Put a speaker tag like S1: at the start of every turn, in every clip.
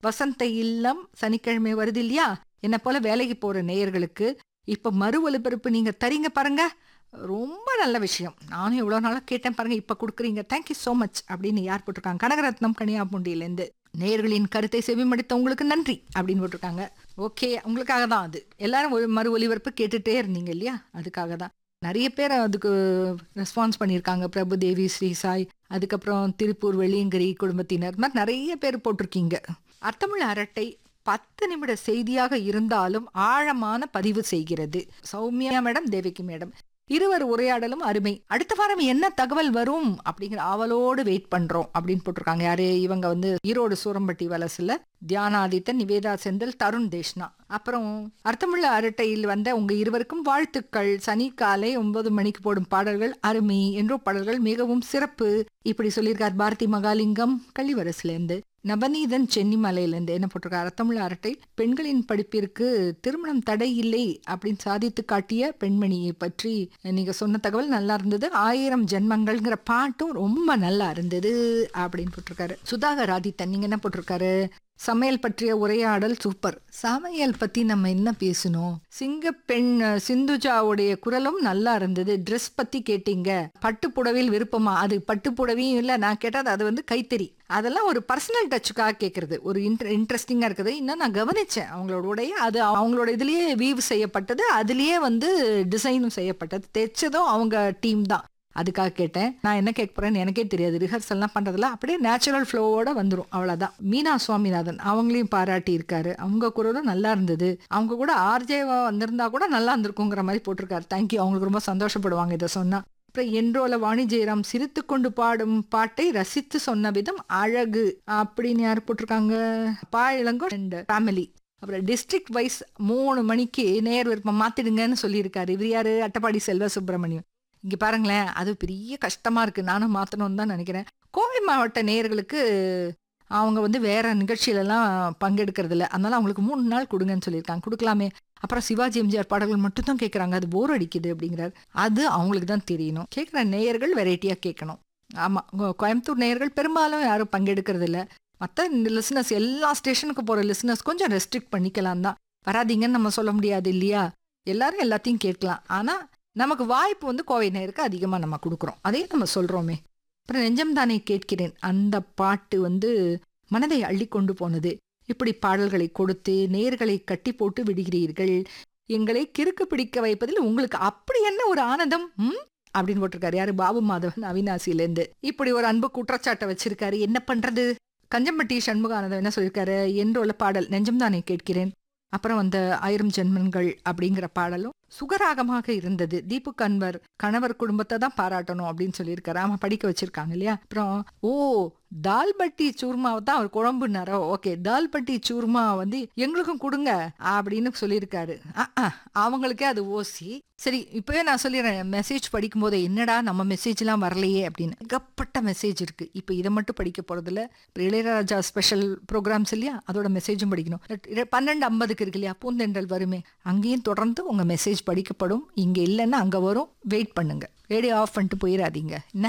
S1: வசந்த இல்லம் சனிக்கிழமை வருது இல்லையா என்ன போல வேலைக்கு போற நேயர்களுக்கு இப்ப மறு ஒலிபரப்பு நீங்க தரீங்க பாருங்க ரொம்ப நல்ல விஷயம் நானும் எவ்வளவு நாளா கேட்டேன் பாருங்க இப்ப கொடுக்குறீங்க தேங்க்யூ so மச் அப்படின்னு யார் போட்டிருக்காங்க கனகரத்னம் கனியாபூண்டியிலேருந்து நேயர்களின் கருத்தை செவிமடித்த உங்களுக்கு நன்றி அப்படின்னு போட்டிருக்காங்க ஓகே உங்களுக்காக தான் அது எல்லாரும் ஒரு மறு ஒலிபரப்பு கேட்டுட்டே இருந்தீங்க இல்லையா அதுக்காக தான் நிறைய பேர் அதுக்கு ரெஸ்பான்ஸ் பண்ணியிருக்காங்க பிரபுதேவி ஸ்ரீசாய் அதுக்கப்புறம் திருப்பூர் வெள்ளியங்கிரி குடும்பத்தினர் இந்த மாதிரி நிறைய பேர் போட்டிருக்கீங்க அர்த்தமுள்ள அரட்டை பத்து நிமிட செய்தியாக இருந்தாலும் ஆழமான பதிவு செய்கிறது சௌமியா மேடம் தேவகி மேடம் இருவர் உரையாடலும் அருமை அடுத்த வாரம் என்ன தகவல் வரும் அப்படிங்கிற ஆவலோடு வெயிட் பண்றோம் அப்படின்னு போட்டிருக்காங்க யாரு இவங்க வந்து ஈரோடு சூரம்பட்டி வலசுல தியானாதித்தன் நிவேதா செந்தில் தருண் தேஷ்னா அப்புறம் அர்த்தமுள்ள அரட்டையில் வந்த உங்க இருவருக்கும் வாழ்த்துக்கள் சனி காலை ஒன்பது மணிக்கு போடும் பாடல்கள் அருமை என்றோ பாடல்கள் மிகவும் சிறப்பு இப்படி சொல்லியிருக்கார் பாரதி மகாலிங்கம் கள்ளிவரசுல இருந்து நவநீதன் சென்னிமலையிலேருந்து என்ன போட்டிருக்காரு அர்த்தமுள்ள அரட்டை பெண்களின் படிப்பிற்கு திருமணம் தடை இல்லை அப்படின்னு சாதித்து காட்டிய பெண்மணியை பற்றி நீங்க சொன்ன தகவல் நல்லா இருந்தது ஆயிரம் ஜென்மங்கள்ங்கிற பாட்டும் ரொம்ப நல்லா இருந்தது அப்படின்னு போட்டிருக்காரு சுதாகர் ஆதித்தன் நீங்க என்ன போட்டிருக்காரு சமையல் பற்றிய உரையாடல் சூப்பர் சமையல் பத்தி நம்ம என்ன பேசணும் சிங்க பெண் சிந்துஜாவுடைய குரலும் நல்லா இருந்தது ட்ரெஸ் பத்தி கேட்டீங்க பட்டு புடவையில் விருப்பமா அது பட்டு புடவையும் இல்ல நான் கேட்டது அது வந்து கைத்தறி அதெல்லாம் ஒரு பர்சனல் டச்சுக்காக கேட்கறது ஒரு இன்ட்ர இன்ட்ரெஸ்டிங்காக இருக்குது இன்னும் நான் கவனிச்சேன் அவங்களோட உடைய அது அவங்களோட இதுலயே வீவ் செய்யப்பட்டது அதுலயே வந்து டிசைனும் செய்யப்பட்டது தைச்சதும் அவங்க டீம் தான் அதுக்காக கேட்டேன் நான் என்ன கேட்க போறேன்னு எனக்கே தெரியாது ரிஹர்சல்லாம் பண்றதுல அப்படியே நேச்சுரல் ஃப்ளோவோட வந்துடும் அவ்வளவுதான் மீனா சுவாமிநாதன் அவங்களையும் பாராட்டி இருக்காரு அவங்க குரலும் நல்லா இருந்தது அவங்க கூட ஆர்ஜேவா வந்திருந்தா கூட நல்லா இருந்திருக்குங்கிற மாதிரி போட்டிருக்காரு தேங்க்யூ அவங்களுக்கு ரொம்ப சந்தோஷப்படுவாங்க இதை சொன்னா அப்புறம் என்றோல வாணி ஜெயராம் சிரித்து கொண்டு பாடும் பாட்டை ரசித்து சொன்ன விதம் அழகு அப்படின்னு யார் போட்டிருக்காங்க பா இளங்கோ அண்ட் ஃபேமிலி அப்புறம் டிஸ்ட்ரிக்ட் வைஸ் மூணு மணிக்கு நேர் விருப்பம் மாத்திடுங்கன்னு சொல்லியிருக்காரு இவர் யாரு அட்டப்பாடி செல்வ சுப்பிரமணியம் இங்க பாருங்களேன் அது பெரிய கஷ்டமா இருக்கு நானும் மாத்தணும்னு தான் நினைக்கிறேன் கோவை மாவட்ட நேயர்களுக்கு அவங்க வந்து வேற நிகழ்ச்சியிலலாம் பங்கெடுக்கிறது இல்லை அதனால அவங்களுக்கு மூணு நாள் கொடுங்கன்னு சொல்லியிருக்காங்க கொடுக்கலாமே அப்புறம் சிவாஜி எம்ஜிஆர் பாடல்கள் மட்டும் தான் கேட்குறாங்க அது போர் அடிக்குது அப்படிங்கிறார் அது அவங்களுக்கு தான் தெரியணும் கேட்குற நேயர்கள் வெரைட்டியாக கேட்கணும் ஆமாம் கோயம்புத்தூர் நேயர்கள் பெரும்பாலும் யாரும் பங்கெடுக்கிறது இல்லை மற்ற லிசனர்ஸ் எல்லா ஸ்டேஷனுக்கு போகிற லிசனர்ஸ் கொஞ்சம் ரெஸ்ட்ரிக்ட் பண்ணிக்கலாம் தான் வராதீங்கன்னு நம்ம சொல்ல முடியாது இல்லையா எல்லாரும் எல்லாத்தையும் கேட்கலாம் ஆனால் நமக்கு வாய்ப்பு வந்து கோவை நேருக்கு அதிகமாக நம்ம கொடுக்குறோம் அதையும் நம்ம சொல்கிறோமே அப்புறம் நெஞ்சம் தானே கேட்கிறேன் அந்த பாட்டு வந்து மனதை அள்ளி கொண்டு போனது இப்படி பாடல்களை கொடுத்து நேர்களை கட்டி போட்டு விடுகிறீர்கள் எங்களை கிறுக்கு பிடிக்க வைப்பதில் உங்களுக்கு அப்படி என்ன ஒரு ஆனந்தம் ம் அப்படின்னு போட்டிருக்காரு யாரு பாபு மாதவன் அவினாசியிலேருந்து இப்படி ஒரு அன்பு குற்றச்சாட்டை வச்சிருக்காரு என்ன பண்றது கஞ்சம்பட்டி சண்முகானந்தம் என்ன சொல்லியிருக்காரு என்றுள்ள பாடல் நெஞ்சம் தானே கேட்கிறேன் அப்புறம் வந்த ஆயிரம் ஜென்மன்கள் அப்படிங்கிற பாடலும் சுகராகமாக இருந்தது தீபு கன்வர் கணவர் குடும்பத்தை தான் பாராட்டணும் அப்படின்னு சொல்லியிருக்காரு ஆமா படிக்க வச்சிருக்காங்க இல்லையா அப்புறம் ஓ தால்பட்டி சூர்மாவை தான் அவர் குழம்புனாரோ ஓகே தால்பட்டி சூர்மா வந்து எங்களுக்கும் கொடுங்க அப்படின்னு சொல்லியிருக்காரு அவங்களுக்கே அது ஓசி சரி இப்பவே நான் சொல்லிடுறேன் மெசேஜ் படிக்கும் போது என்னடா நம்ம மெசேஜ்லாம் வரலையே அப்படின்னு ஏகப்பட்ட மெசேஜ் இருக்கு இப்போ இதை மட்டும் படிக்க போறதில்ல இளையராஜா ஸ்பெஷல் ப்ரோக்ராம்ஸ் இல்லையா அதோட மெசேஜும் படிக்கணும் பன்னெண்டு ஐம்பதுக்கு இருக்கு இல்லையா பூந்தென்றல் வருமே அங்கேயும் தொடர்ந்து உங்க மெசேஜ் படிக்கப்படும் இங்க இல்லைன்னா அங்க வரும் வெயிட் பண்ணுங்க ரேடியோ ஆஃப் பண்ணிட்டு போயிடாதீங்க என்ன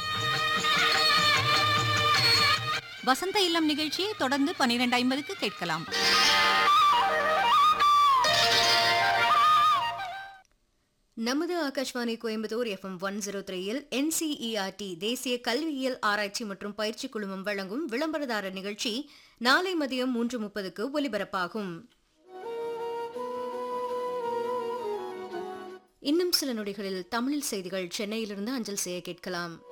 S2: வசந்த இல்லம் நிகழ்ச்சியை தொடர்ந்து பன்னிரண்டு ஐம்பதுக்கு கேட்கலாம்
S3: நமது Akashvani Coimbatore FM one zero த்ரீயில் என்சிஇஆர்டி தேசிய கல்வியியல் ஆராய்ச்சி மற்றும் பயிற்சி குழுமம் வழங்கும் விளம்பரதாரர் நிகழ்ச்சி நாளை மதியம் மூன்று முப்பதுக்கு ஒலிபரப்பாகும் இன்னும் சில நொடிகளில் தமிழில் செய்திகள் சென்னையிலிருந்து அஞ்சல் செய்ய கேட்கலாம்